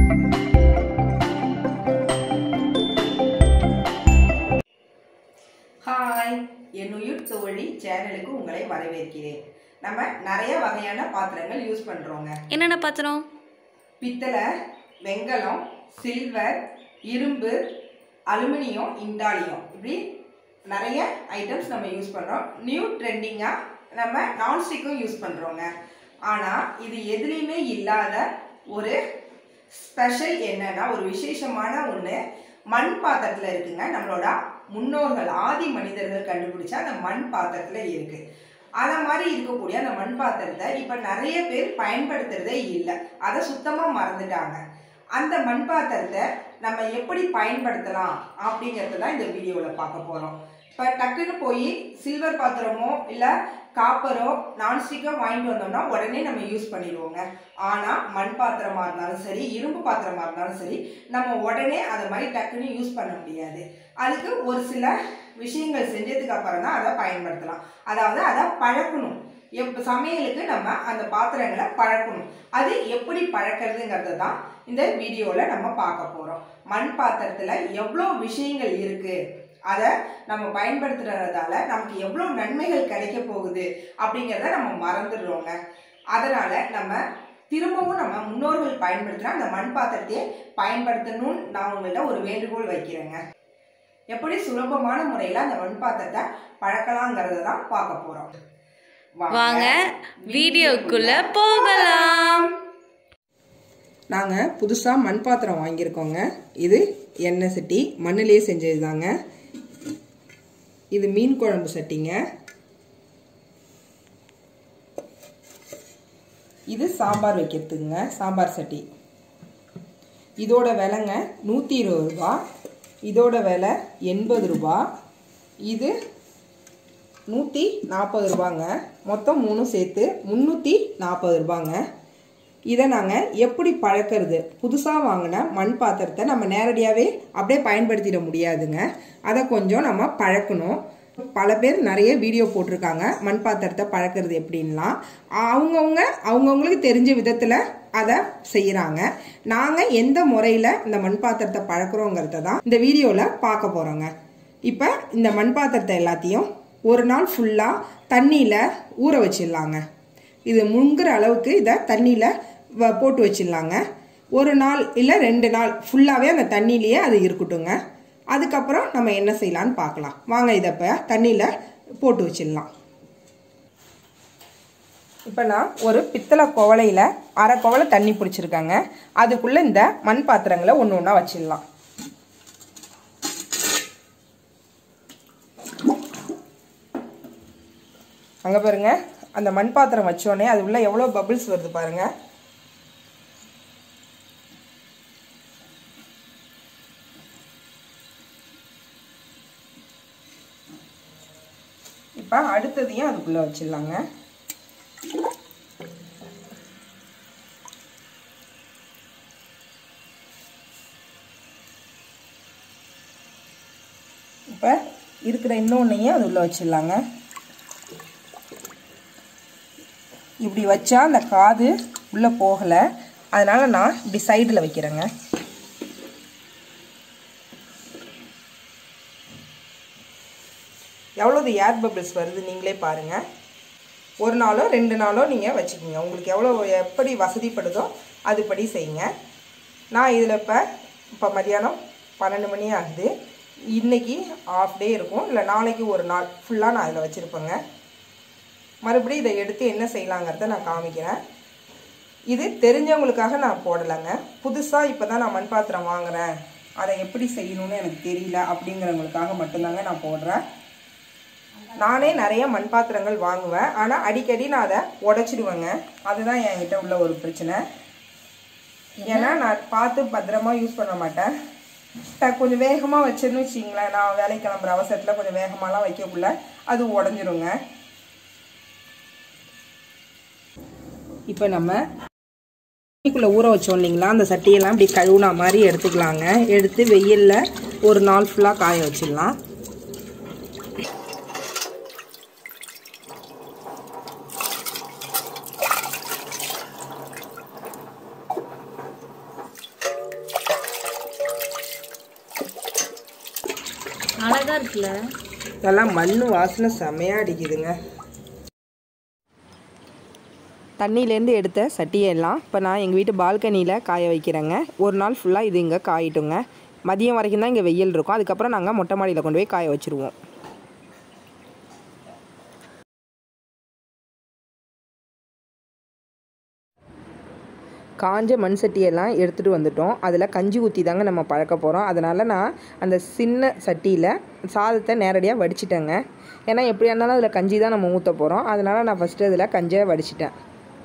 hi என் உயிர் தோழி சேனலுக்கு உங்களை வரவேற்கிறேன் நம்ம நிறைய வகையான பாத்திரங்கள் யூஸ் பண்ணுறோங்க என்னென்ன பாத்திரம் பித்தளை வெங்கலம் சில்வர் இரும்பு அலுமினியம் இண்டாலியம் இப்படி நிறைய ஐட்டம்ஸ் நம்ம யூஸ் பண்ணுறோம் நியூ ட்ரெண்டிங்காக நம்ம நான்ஸ்டிக்கும் யூஸ் பண்ணுறோங்க ஆனால் இது எதுலேயுமே இல்லாத ஒரு ஸ்பெஷல் என்னன்னா ஒரு விசேஷமான ஒன்று மண் பாத்திரத்தில் இருக்குங்க நம்மளோட முன்னோர்கள் ஆதி மனிதர்கள் கண்டுபிடிச்ச அந்த மண் பாத்திரத்தில் இருக்குது அதை மாதிரி இருக்கக்கூடிய அந்த மண் பாத்திரத்தை இப்போ நிறைய பேர் பயன்படுத்துறதே இல்லை அதை சுத்தமாக மறந்துட்டாங்க அந்த மண் பாத்திரத்தை நம்ம எப்படி பயன்படுத்தலாம் அப்படிங்கிறது தான் இந்த வீடியோவில் பார்க்க போகிறோம் இப்போ டக்குன்னு போய் சில்வர் பாத்திரமோ இல்லை காப்பரோ நான்ஸ்டிக்கோ வாங்கிட்டு வந்தோம்னா உடனே நம்ம யூஸ் பண்ணிடுவோங்க ஆனால் மண் பாத்திரமாக இருந்தாலும் சரி இரும்பு பாத்திரமாக இருந்தாலும் சரி நம்ம உடனே அதை மாதிரி டக்குன்னு யூஸ் பண்ண முடியாது அதுக்கு ஒரு சில விஷயங்கள் செஞ்சதுக்கு அப்புறம் தான் அதை பயன்படுத்தலாம் அதாவது அதை பழக்கணும் எப் சமையலுக்கு நம்ம அந்த பாத்திரங்களை பழக்கணும் அது எப்படி பழக்கிறதுங்கிறது தான் இந்த வீடியோவில் நம்ம பார்க்க போகிறோம் மண் பாத்திரத்தில் எவ்வளோ விஷயங்கள் இருக்குது அதை நம்ம பயன்படுத்துறதால நமக்கு எவ்வளோ நன்மைகள் கிடைக்க போகுது அப்படிங்கிறத நம்ம மறந்துடுறோங்க அதனால் நம்ம திரும்பவும் நம்ம முன்னோர்கள் பயன்படுத்தினா அந்த மண் பாத்திரத்தையே பயன்படுத்தணும்னு நான் உங்கள்கிட்ட ஒரு வேண்டுகோள் வைக்கிறேங்க எப்படி சுலபமான முறையில் அந்த மண் பாத்திரத்தை பழக்கலாங்கிறத தான் பார்க்க போகிறோம் வாங்க வீடியோக்குள்ள போகலாம் நாங்கள் புதுசாக மண் பாத்திரம் வாங்கியிருக்கோங்க இது எண்ணெய் சட்டி மண்ணிலே செஞ்சது தாங்க இது மீன் குழம்பு சட்டிங்க இது சாம்பார் வைக்கிறதுக்குங்க சாம்பார் சட்டி இதோட விலைங்க நூற்றி இருபது ரூபா இதோட விலை எண்பது ரூபா இது நூற்றி நாற்பது ரூபாங்க மொத்தம் மூணும் சேர்த்து முந்நூற்றி நாற்பது ரூபாங்க இதை நாங்கள் எப்படி பழக்கிறது புதுசாக வாங்கின மண் பாத்திரத்தை நம்ம நேரடியாகவே அப்படியே பயன்படுத்திட முடியாதுங்க அதை கொஞ்சம் நம்ம பழக்கணும் பல பேர் நிறைய வீடியோ போட்டிருக்காங்க மண் பாத்திரத்தை பழக்கிறது எப்படின்லாம் அவங்கவுங்க அவங்கவுங்களுக்கு தெரிஞ்ச விதத்தில் அதை செய்கிறாங்க நாங்கள் எந்த முறையில் இந்த மண் பாத்திரத்தை பழக்கிறோங்கிறத தான் இந்த வீடியோவில் பார்க்க போகிறோங்க இப்போ இந்த மண் பாத்திரத்தை எல்லாத்தையும் ஒரு நாள் ஃபுல்லாக தண்ணியில் ஊற வச்சிடலாங்க இது முங்குற அளவுக்கு இதை தண்ணியில் வ- போட்டு வச்சிடலாங்க ஒரு நாள் இல்லை ரெண்டு நாள் ஃபுல்லாகவே அந்த தண்ணியிலேயே அது இருக்கட்டுங்க அதுக்கப்புறம் நம்ம என்ன செய்யலான்னு பார்க்கலாம் வாங்க இதை இப்போ தண்ணியில் போட்டு வச்சிடலாம் இப்போ நான் ஒரு பித்தளை குவளையில் அரை குவளை தண்ணி பிடிச்சிருக்கேங்க அதுக்குள்ளே இந்த மண் பாத்திரங்களை ஒன்று ஒன்றா வச்சிடலாம் அங்கே பாருங்க அந்த மண் பாத்திரம் வச்சோடனே அது உள்ள எவ்வளோ பபிள்ஸ் வருது பாருங்க இப்போ அடுத்ததையும் அதுக்குள்ளே வச்சிடலாங்க இப்போ இருக்கிற இன்னொன்னையும் அது உள்ளே வச்சிடலாங்க இப்படி வச்சா அந்த காது உள்ளே போகலை அதனால் நான் இப்படி சைடில் வைக்கிறேங்க எவ்வளோது ஏர் பபிள்ஸ் வருது நீங்களே பாருங்கள் ஒரு நாளோ ரெண்டு நாளோ நீங்கள் வச்சுக்கோங்க உங்களுக்கு எவ்வளோ எப்படி வசதிப்படுதோ அதுபடி செய்யுங்க நான் இதில் இப்போ இப்போ மதியானம் பன்னெண்டு மணி ஆகுது இன்றைக்கி ஆஃப் டே இருக்கும் இல்லை நாளைக்கு ஒரு நாள் ஃபுல்லாக நான் அதில் வச்சுருப்பேங்க மறுபடியும் இதை எடுத்து என்ன செய்யலாங்கிறத நான் காமிக்கிறேன் இது தெரிஞ்சவங்களுக்காக நான் போடலைங்க புதுசாக இப்போ தான் நான் மண் பாத்திரம் வாங்குறேன் அதை எப்படி செய்யணும்னு எனக்கு தெரியல அப்படிங்கிறவங்களுக்காக மட்டும்தாங்க நான் போடுறேன் நானே நிறைய மண் பாத்திரங்கள் வாங்குவேன் ஆனால் அடிக்கடி நான் அதை உடச்சிடுவேங்க அதுதான் என்கிட்ட உள்ள ஒரு பிரச்சனை ஏன்னா நான் பார்த்து பத்திரமா யூஸ் பண்ண மாட்டேன் ட- கொஞ்சம் வேகமாக வச்சேன்னு வச்சிங்களேன் நான் வேலைக்கு கிளம்புற அவசரத்தில் கொஞ்சம் வேகமாலாம் வைக்கக்குள்ள அது உடஞ்சிருங்க இப்போ நம்ம தண்ணிக்குள்ளே ஊற வச்சோம் இல்லைங்களா அந்த சட்டியெல்லாம் இப்படி கழுவுனா மாதிரி எடுத்துக்கலாங்க எடுத்து வெயிலில் ஒரு நாள் ஃபுல்லாக காய வச்சிடலாம் அழகா இருக்குல்ல நல்லா மண் வாசனை செமையாக அடிக்குதுங்க தண்ணியிலேருந்து எடுத்த சட்டியெல்லாம் இப்போ நான் எங்கள் வீட்டு பால்கனியில் காய வைக்கிறேங்க ஒரு நாள் ஃபுல்லாக இது இங்கே காயிட்டுங்க மதியம் வரைக்கும் தான் இங்கே வெயில் இருக்கும் அதுக்கப்புறம் நாங்கள் மொட்டை மாடியில் கொண்டு போய் காய வச்சுருவோம் காஞ்ச மண் சட்டியெல்லாம் எடுத்துகிட்டு வந்துட்டோம் அதில் கஞ்சி ஊற்றி தாங்க நம்ம பழக்க போகிறோம் அதனால் நான் அந்த சின்ன சட்டியில் சாதத்தை நேரடியாக வடிச்சிட்டேங்க ஏன்னா எப்படியா இருந்தாலும் அதில் கஞ்சி தான் நம்ம ஊற்ற போகிறோம் அதனால் நான் ஃபஸ்ட்டு அதில் கஞ்சியை வடிச்சிட்டேன்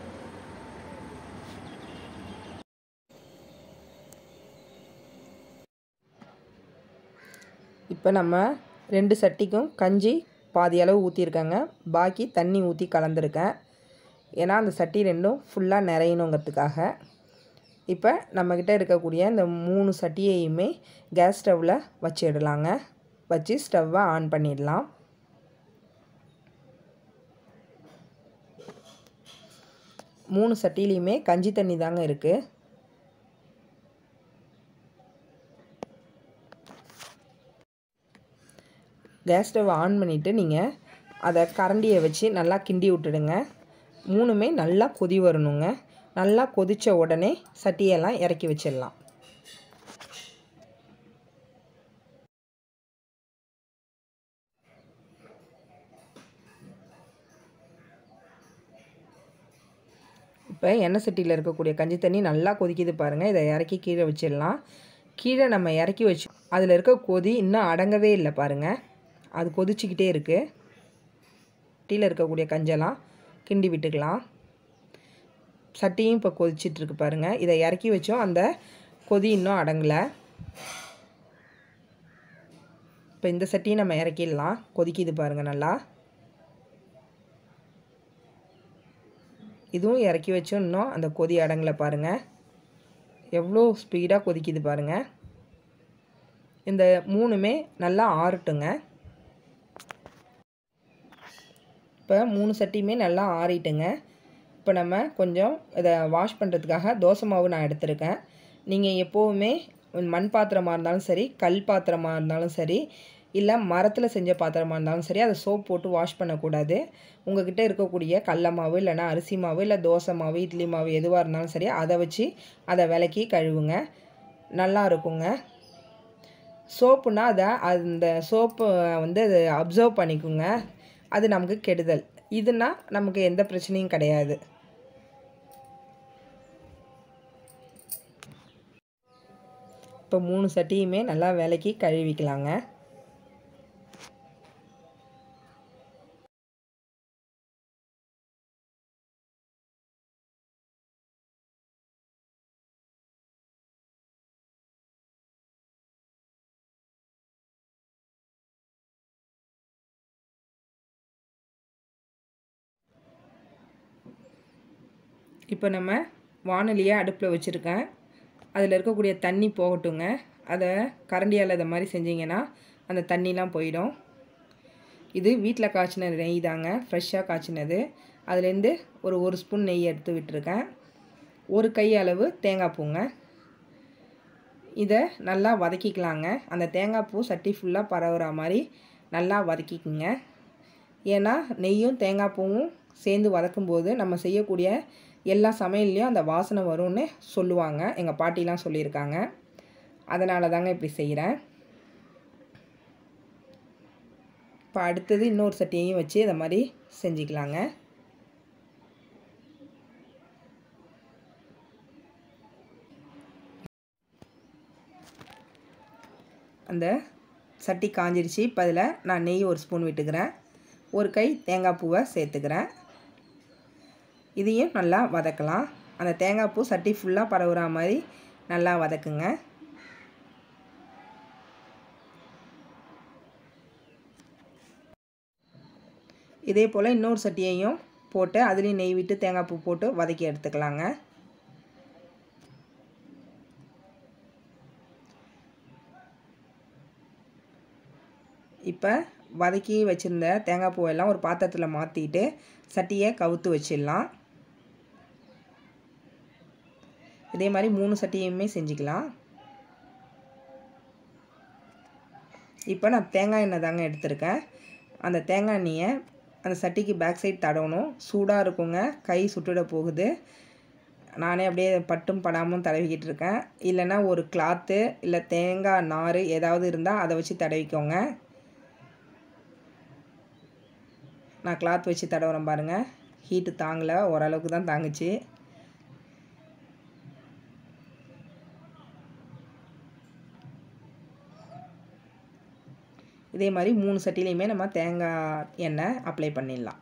இப்போ நம்ம ரெண்டு சட்டிக்கும் கஞ்சி பாதி அளவு ஊற்றிருக்கேங்க பாக்கி தண்ணி ஊற்றி கலந்துருக்கேன் ஏன்னா அந்த சட்டி ரெண்டும் ஃபுல்லாக நிறையணுங்கிறதுக்காக இப்போ நம்மக்கிட்ட இருக்கக்கூடிய இந்த மூணு சட்டியையுமே கேஸ் ஸ்டவ்வில் வச்சிடலாங்க வச்சு ஸ்டவ்வை ஆன் பண்ணிடலாம் மூணு சட்டிலையுமே கஞ்சி தண்ணி தாங்க இருக்குது கேஸ் ஸ்டவ் ஆன் பண்ணிவிட்டு நீங்கள் அதை கரண்டியை வச்சு நல்லா கிண்டி விட்டுடுங்க மூணுமே நல்லா கொதி வரணுங்க நல்லா கொதித்த உடனே சட்டியெல்லாம் இறக்கி வச்சிடலாம் இப்போ எண்ணெய் சட்டியில் இருக்கக்கூடிய கஞ்சி தண்ணி நல்லா கொதிக்குது பாருங்கள் இதை இறக்கி கீழே வச்சிடலாம் கீழே நம்ம இறக்கி வச்சு அதில் இருக்க கொதி இன்னும் அடங்கவே இல்லை பாருங்கள் அது கொதிச்சுக்கிட்டே இருக்குது டீயில் இருக்கக்கூடிய கஞ்செல்லாம் கிண்டி விட்டுக்கலாம் சட்டியும் இப்போ கொதிச்சிட்ருக்கு பாருங்கள் இதை இறக்கி வச்சோம் அந்த கொதி இன்னும் அடங்கலை இப்போ இந்த சட்டியும் நம்ம இறக்கிடலாம் கொதிக்குது பாருங்கள் நல்லா இதுவும் இறக்கி வச்சோம் இன்னும் அந்த கொதி அடங்கலை பாருங்கள் எவ்வளோ ஸ்பீடாக கொதிக்குது பாருங்கள் இந்த மூணுமே நல்லா ஆறட்டுங்க இப்போ மூணு சட்டியுமே நல்லா ஆறிட்டுங்க இப்போ நம்ம கொஞ்சம் இதை வாஷ் பண்ணுறதுக்காக தோசை மாவு நான் எடுத்திருக்கேன் நீங்கள் எப்போவுமே மண் பாத்திரமாக இருந்தாலும் சரி கல் பாத்திரமாக இருந்தாலும் சரி இல்லை மரத்தில் செஞ்ச பாத்திரமாக இருந்தாலும் சரி அதை சோப் போட்டு வாஷ் பண்ணக்கூடாது உங்ககிட்ட இருக்கக்கூடிய கடல மாவு இல்லைனா அரிசி மாவு இல்லை தோசை மாவு இட்லி மாவு எதுவாக இருந்தாலும் சரி அதை வச்சு அதை விலக்கி கழுவுங்க நல்லா இருக்குங்க சோப்புனா அதை அந்த சோப்பு வந்து அது அப்சர்வ் பண்ணிக்குங்க அது நமக்கு கெடுதல் இதுனா நமக்கு எந்த பிரச்சனையும் கிடையாது இப்போ மூணு சட்டியுமே நல்லா விலக்கி கழுவிக்கலாங்க இப்போ நம்ம வானொலியை அடுப்பில் வச்சுருக்கேன் அதில் இருக்கக்கூடிய தண்ணி போகட்டுங்க அதை கரண்டியால் இதை மாதிரி செஞ்சிங்கன்னா அந்த தண்ணிலாம் போயிடும் இது வீட்டில் காய்ச்சின நெய் தாங்க ஃப்ரெஷ்ஷாக காய்ச்சினது அதுலேருந்து ஒரு ஒரு ஸ்பூன் நெய் எடுத்து விட்டுருக்கேன் ஒரு கை அளவு தேங்காய் பூங்க இதை நல்லா வதக்கிக்கலாங்க அந்த தேங்காய் பூ சட்டி ஃபுல்லாக பரவுற மாதிரி நல்லா வதக்கிக்குங்க ஏன்னா நெய்யும் தேங்காய் பூவும் சேர்ந்து வதக்கும்போது நம்ம செய்யக்கூடிய எல்லா சமையல்லையும் அந்த வாசனை வரும்னு சொல்லுவாங்க எங்கள் பாட்டிலாம் சொல்லியிருக்காங்க அதனால தாங்க இப்படி செய்கிறேன் இப்போ அடுத்தது இன்னொரு சட்டியையும் வச்சு இதை மாதிரி செஞ்சுக்கலாங்க அந்த சட்டி காஞ்சிருச்சு இப்போ அதில் நான் நெய் ஒரு ஸ்பூன் விட்டுக்கிறேன் ஒரு கை தேங்காய் பூவை சேர்த்துக்கிறேன் இதையும் நல்லா வதக்கலாம் அந்த தேங்காய் பூ சட்டி ஃபுல்லாக பரவுற மாதிரி நல்லா வதக்குங்க இதே போல் இன்னொரு சட்டியையும் போட்டு அதுலேயும் நெய் விட்டு தேங்காய் பூ போட்டு வதக்கி எடுத்துக்கலாங்க இப்போ வதக்கி வச்சுருந்த தேங்காய் பூவெல்லாம் ஒரு பாத்திரத்தில் மாற்றிட்டு சட்டியை கவுத்து வச்சிடலாம் இதே மாதிரி மூணு சட்டியுமே செஞ்சுக்கலாம் இப்போ நான் தேங்காய் எண்ணெய் தாங்க எடுத்திருக்கேன் அந்த தேங்காய் எண்ணெயை அந்த சட்டிக்கு பேக் சைடு தடவணும் சூடாக இருக்குங்க கை சுட்டுட போகுது நானே அப்படியே பட்டும் படாமல் தடவிக்கிட்டு இருக்கேன் இல்லைன்னா ஒரு கிளாத்து இல்லை தேங்காய் நார் ஏதாவது இருந்தால் அதை வச்சு தடவிக்கோங்க நான் கிளாத் வச்சு தடவுறேன் பாருங்கள் ஹீட்டு தாங்கலை ஓரளவுக்கு தான் தாங்குச்சு இதே மாதிரி மூணு சட்டிலையுமே நம்ம தேங்காய் எண்ணெய் அப்ளை பண்ணிடலாம்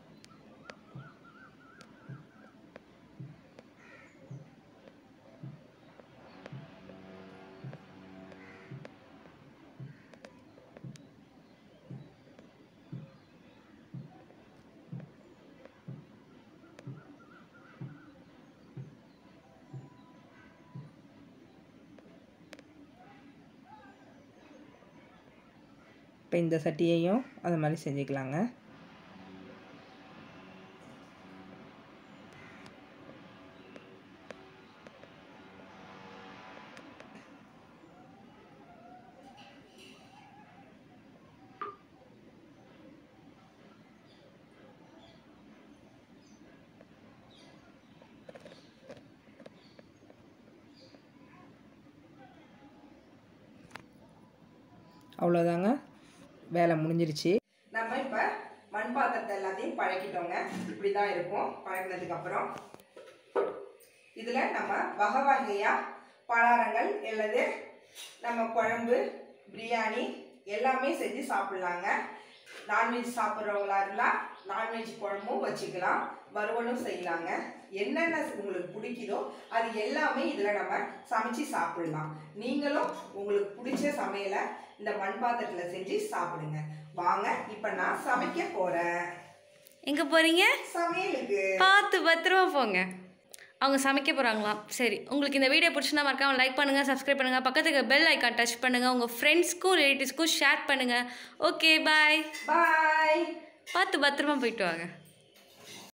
இப்போ இந்த சட்டியையும் அது மாதிரி செஞ்சுக்கலாங்க அவ்வளோதாங்க வேலை முடிஞ்சிருச்சு நம்ம இப்போ மண் பாத்திரத்தை எல்லாத்தையும் பழக்கிட்டோங்க இப்படி தான் இருக்கும் பழக்கினதுக்கப்புறம் இதில் நம்ம வகை வகையாக பலகாரங்கள் அல்லது நம்ம குழம்பு பிரியாணி எல்லாமே செஞ்சு சாப்பிட்லாங்க நான்வெஜ் சாப்பிட்றவங்களா இருந்தால் நான்வெஜ் குழம்பும் வச்சுக்கலாம் வறுவலும் செய்யலாங்க என்னென்ன உங்களுக்கு பிடிக்குதோ அது எல்லாமே இதில் நம்ம சமைச்சு சாப்பிடலாம் நீங்களும் உங்களுக்கு பிடிச்ச சமையலை இந்த மண் பாத்திரத்தில் செஞ்சு சாப்பிடுங்க வாங்க இப்போ நான் சமைக்க போகிறேன் எங்கே போகிறீங்க சமையலுக்கு பார்த்து பத்திரமா போங்க அவங்க சமைக்க போகிறாங்களாம் சரி உங்களுக்கு இந்த வீடியோ பிடிச்சிருந்தா மறக்காம லைக் பண்ணுங்கள் சப்ஸ்கிரைப் பண்ணுங்கள் பக்கத்துக்கு பெல் ஐக்கான் டச் பண்ணுங்கள் உங்கள் ஃப்ரெண்ட்ஸ்க்கும் ரிலேட்டிவ்ஸ்க்கும் ஷேர் பண்ணுங்கள் ஓகே பாய் பாய் பார்த்து பத்திரமா போயிட்டு வாங்க